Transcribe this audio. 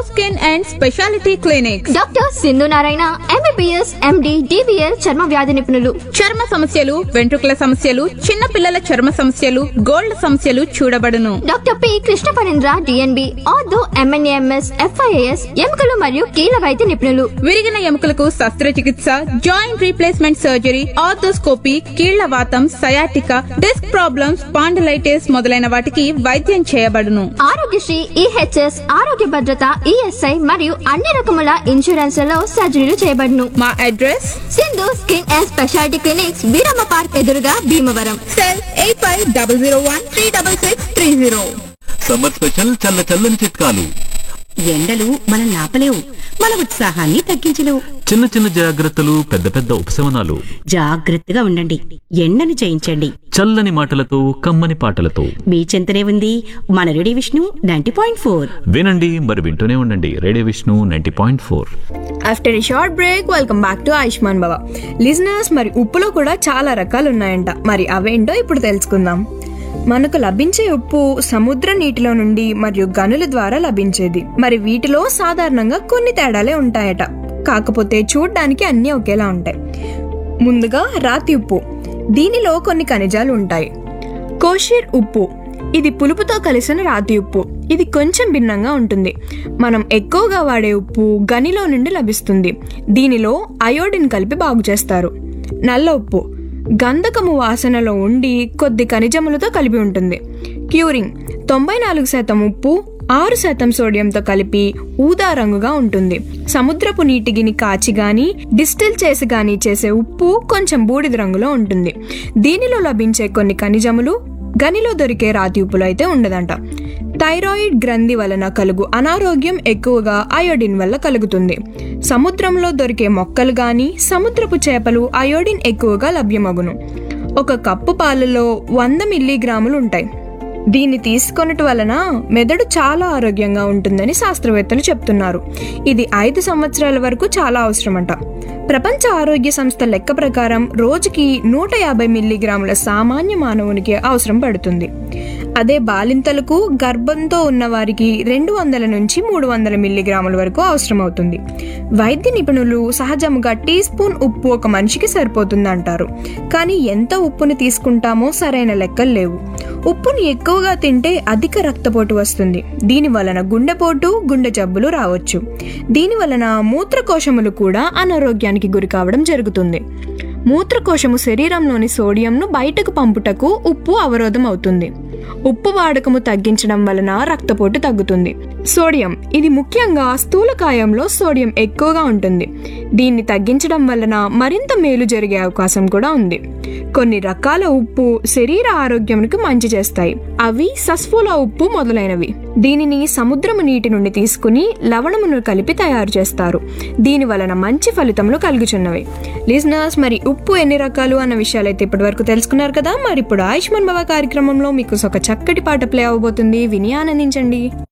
skin and speciality clinics doctor Sindhu Narayana MBBS MD DVL చర్మ వ్యాధి నిపుణులు చర్మ సమస్యలు వెంట్రుకల సమస్యలు చిన్న పిల్లల చర్మ సమస్యలు గోల్డ్ సమస్యలు చూడబడును doctor P Krishna Parendra DNB ortho MNAMS FIAS ఎముకలు మరియు కీళ్ళ వైద్య నిపుణులు విరిగిన ఎముకలకు శస్త్రచికిత్స జాయింట్ రీప్లేస్మెంట్ సర్జరీ ఆర్థోస్కోపీ కీళ్ల వాతం సయాటిక డిస్క్ ప్రాబ్లమ్స్ పాండలైటిస్ మొదలైన వాటికి వైద్యం చేయబడును ఆరోగ్యశ్రీ ఈహెచ్ఎస్ ఆరోగ్య భద్రత ఈఎస్ఐ మరియు అన్ని రకముల ఇన్సూరెన్స్లలో సర్జరీలు చేయబడును మా address Sindhu skin and speciality clinics Veeramma park ఎదురుగా Bhimavaram cell eight five double zero one three double six three zero summer special చల్ల చల్లని చిట్కాలు ఎండలు మనం నాపలేవు మన ఉత్సాహాన్ని తగ్గించలేవు చిన్న చిన్న జాగ్రత్తలు పెద్ద పెద్ద ఉపశమనాలు జాగ్రత్తగా ఉండండి ఎండను జయించండి చల్లని మాటలతో కమ్మని పాటలతో మీ చింతనే ఉంది మన రెడీ విష్ణు నైన్టీ పాయింట్ ఫోర్ వినండి మరి వింటూనే ఉండండి radio Vishnu ninety point four after a short break welcome back to Ayushman Bhava listeners మరి ఉప్పులో కూడా చాలా రకాలు ఉన్నాయంట మరి అవేంటో ఇప్పుడు తెలుసుకుందాం మనకు లభించే ఉప్పు సముద్ర నీటిలో నుండి మరియు గనుల ద్వారా లభించేది మరి వీటిలో సాధారణంగా కొన్ని తేడాలే ఉంటాయట కాకపోతే చూడ్డానికి అన్నీ ఒకేలా ఉంటాయి ముందుగా రాతి ఉప్పు దీనిలో కొన్ని ఖనిజాలు ఉంటాయి కోషిర్ ఉప్పు ఇది పులుపుతో కలిసిన రాతి ఉప్పు ఇది కొంచెం భిన్నంగా ఉంటుంది మనం ఎక్కువగా వాడే ఉప్పు గనిలో నుండి లభిస్తుంది దీనిలో అయోడిన్ కలిపి బాగు చేస్తారు నల్ల ఉప్పు గంధకము వాసనలో ఉండి కొద్ది ఖనిజములతో కలిపి ఉంటుంది క్యూరింగ్ తొంభై నాలుగు శాతం ఉప్పు ఆరు శాతం సోడియంతో కలిపి ఊదా రంగుగా ఉంటుంది సముద్రపు నీటిగిని కాచి గాని డిస్టిల్ చేసి గాని చేసే ఉప్పు కొంచెం బూడిద రంగులో ఉంటుంది దీనిలో లభించే కొన్ని ఖనిజములు గనిలో దొరికే రాతి ఉప్పులో అయితే ఉండదంట థైరాయిడ్ గ్రంథి వలన కలుగు అనారోగ్యం ఎక్కువగా అయోడిన్ వల్ల కలుగుతుంది సముద్రంలో దొరికే మొక్కలు గాని సముద్రపు చేపలు అయోడిన్ ఎక్కువగా లభ్యమగును ఒక కప్పు పాలలో వంద మిల్లీగ్రాములు ఉంటాయి దీన్ని తీసుకొనట వలన మెదడు చాలా ఆరోగ్యంగా ఉంటుందని శాస్త్రవేత్తలు చెప్తున్నారు ఇది ఐదు సంవత్సరాల వరకు చాలా అవసరమంట ప్రపంచ ఆరోగ్య సంస్థ లెక్క ప్రకారం రోజుకి నూట యాభై మిల్లీగ్రాముల సామాన్య మానవునికి అవసరం పడుతుంది అదే బాలింతలకు గర్భంతో ఉన్న వారికి రెండు వందల నుంచి మూడు వందల మిల్లీగ్రాముల వరకు అవసరం అవుతుంది వైద్య నిపుణులు సహజముగా టీ స్పూన్ ఉప్పు ఒక మనిషికి సరిపోతుంది అంటారు కానీ ఎంత ఉప్పుని తీసుకుంటామో సరైన లెక్కలు లేవు ఉప్పుని ఎక్కువగా తింటే అధిక రక్తపోటు వస్తుంది దీని వలన గుండెపోటు గుండె జబ్బులు రావచ్చు దీని వలన మూత్రకోశములు కూడా అనారోగ్యానికి గురి కావడం జరుగుతుంది మూత్రకోశము శరీరంలోని సోడియంను బయటకు పంపుటకు ఉప్పు అవరోధం అవుతుంది ఉప్పు వాడకము తగ్గించడం వలన రక్తపోటు తగ్గుతుంది సోడియం ఇది ముఖ్యంగా స్థూలకాయంలో సోడియం ఎక్కువగా ఉంటుంది దీన్ని తగ్గించడం వలన మరింత మేలు జరిగే అవకాశం కూడా ఉంది కొన్ని రకాల ఉప్పు శరీర ఆరోగ్యంకి మంచి చేస్తాయి అవి సస్ఫోల ఉప్పు మొదలైనవి దీనిని సముద్రము నీటి నుండి తీసుకుని లవణమును కలిపి తయారు చేస్తారు దీని వలన మంచి ఫలితములు కలుగుచున్నవి లిజనర్స్ మరి ఉప్పు ఎన్ని రకాలు అన్న విషయాలు అయితే ఇప్పటి వరకు తెలుసుకున్నారు కదా మరి ఇప్పుడు ఆయుష్మాన్ భవ కార్యక్రమంలో మీకు ఒక చక్కటి పాట ప్లే అవబోతుంది విని ఆనందించండి